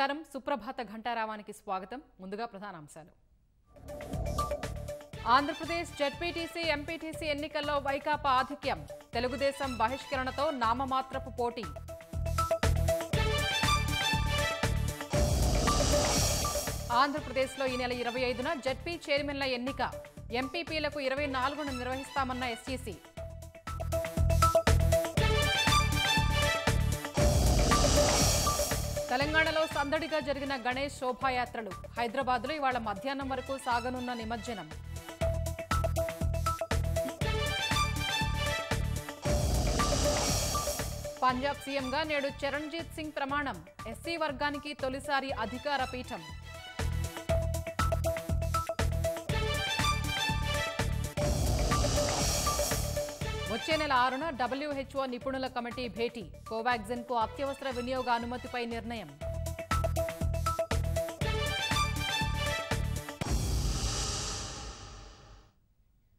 నమస్కారం సుప్రభాత ఘంటారావానికి స్వాగతం ముందుగా ప్రధానాంశాలు ఆంధ్రప్రదేశ్ జడ్పీటీసీ ఎంపీటీసీ ఎన్నికల్లో వైకాపా ఆధిక్యం తెలుగుదేశం బహిష్కరణతో నామమాత్రపు పోటీ ఆంధ్రప్రదేశ్లో ఈ నెల ఇరవై ఐదున జడ్పీ చైర్మన్ల ఎన్నిక ఎంపీపీలకు ఇరవై నాలుగున నిర్వహిస్తామన్న ఎస్ఈసీ తెలంగాణలో సందడిగా జరిగిన గణేష్ శోభాయాత్రలు హైదరాబాద్లో ఇవాళ మధ్యాహ్నం వరకు సాగనున్న నిమజ్జనం పంజాబ్ సీఎంగా నేడు చరణ్జీత్ సింగ్ ప్రమాణం ఎస్సీ వర్గానికి తొలిసారి అధికార పీఠం వచ్చే నెల ఆరున డబ్ల్యూహెచ్ఓ నిపుణుల కమిటీ భేటీ కోవాక్సిన్ కు అత్యవసర వినియోగ అనుమతిపై నిర్ణయం